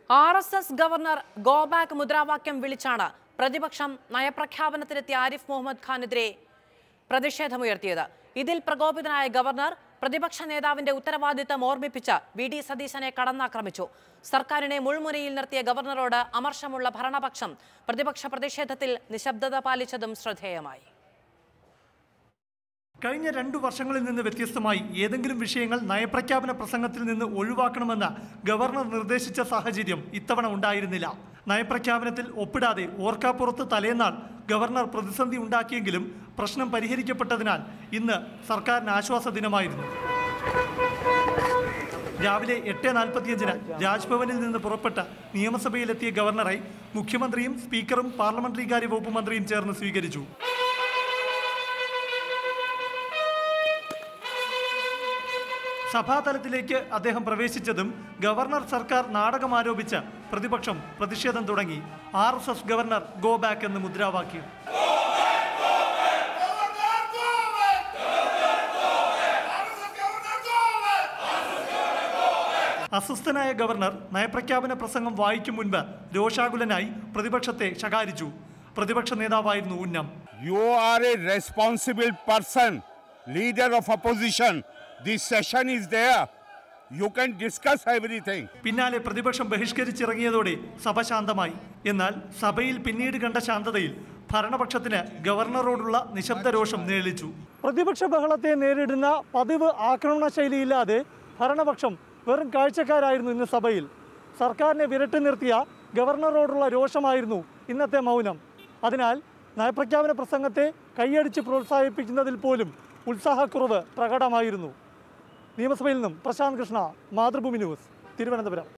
R S S governor go back മുദ്രാവാക്യം വിളിച്ചാണ് പ്രതിപക്ഷം നയപ്രഖ്യാപനത്തിനെത്തിയ ആരിഫ് മുഹമ്മദ് ഖാനെതിരെ പ്രതിഷേധമുയർത്തിയത് ഇതിൽ പ്രകോപിതനായ ഗവർണർ പ്രതിപക്ഷ നേതാവിന്റെ ഉത്തരവാദിത്തം ഓർമ്മിപ്പിച്ച് വി ഡി സതീശനെ കടന്നാക്രമിച്ചു സർക്കാരിനെ മുൾമുനയിൽ നിർത്തിയ ഗവർണറോട് അമർഷമുള്ള ഭരണപക്ഷം പ്രതിപക്ഷ പ്രതിഷേധത്തിൽ നിശബ്ദത പാലിച്ചതും ശ്രദ്ധേയമായി കഴിഞ്ഞ രണ്ടു വർഷങ്ങളിൽ നിന്ന് വ്യത്യസ്തമായി ഏതെങ്കിലും വിഷയങ്ങൾ നയപ്രഖ്യാപന പ്രസംഗത്തിൽ നിന്ന് ഒഴിവാക്കണമെന്ന് ഗവർണർ നിർദ്ദേശിച്ച സാഹചര്യം ഇത്തവണ ഉണ്ടായിരുന്നില്ല നയപ്രഖ്യാപനത്തിൽ ഒപ്പിടാതെ ഓർക്കാപ്പുറത്ത് തലേന്നാൾ ഗവർണർ പ്രതിസന്ധി ഉണ്ടാക്കിയെങ്കിലും പ്രശ്നം പരിഹരിക്കപ്പെട്ടതിനാൽ ഇന്ന് സർക്കാരിന് ആശ്വാസ ദിനമായിരുന്നു രാവിലെ എട്ട് നാൽപ്പത്തിയഞ്ചിന് രാജ്ഭവനിൽ നിന്ന് പുറപ്പെട്ട നിയമസഭയിലെത്തിയ ഗവർണറെ മുഖ്യമന്ത്രിയും സ്പീക്കറും പാർലമെന്ററി കാര്യ വകുപ്പ് മന്ത്രിയും ചേർന്ന് സ്വീകരിച്ചു സഭാതലത്തിലേക്ക് അദ്ദേഹം പ്രവേശിച്ചതും ഗവർണർ സർക്കാർ നാടകം ആരോപിച്ച് പ്രതിപക്ഷം പ്രതിഷേധം തുടങ്ങി R S S governor go back എന്ന് മുദ്രാവാക്യം അസ്വസ്ഥനായ ഗവർണർ നയപ്രഖ്യാപന പ്രസംഗം വായിക്കും മുൻപ് രോഷാകുലനായി പ്രതിപക്ഷത്തെ ശകാരിച്ചു പ്രതിപക്ഷ നേതാവായിരുന്നു ഉന്നം You are a responsible person, leader of opposition. This session is there. You can discuss everything. പിന്നാലെ പ്രതിപക്ഷം ബഹിഷ്കരിച്ചിറങ്ങിയതോടെ സഭ ശാന്തമായി എന്നാൽ സഭയിൽ പിന്നീട് കണ്ട ശാന്തതയിൽ ഭരണപക്ഷത്തിന് ഗവർണറോടുള്ള നിശബ്ദ രോഷം നേളിച്ചു പ്രതിപക്ഷ ബഹളത്തെ നേരിടുന്ന പതിവ് ആക്രമണ ശൈലിയില്ലാതെ ഭരണപക്ഷം വെറും കാഴ്ചക്കാരായിരുന്നു ഇന്ന് സഭയിൽ സർക്കാരിനെ വിരട്ടി നിർത്തിയ ഗവർണറോടുള്ള രോഷമായിരുന്നു ഇന്നത്തെ മൗനം അതിനാൽ നയപ്രഖ്യാപന പ്രസംഗത്തെ കൈയടിച്ച് പ്രോത്സാഹിപ്പിക്കുന്നതിൽ പോലും ഉത്സാഹക്കുറവ് പ്രകടമായിരുന്നു നിയമസഭയിൽ നിന്നും പ്രശാന്ത് കൃഷ്ണ മാതൃഭൂമി ന്യൂസ് തിരുവനന്തപുരം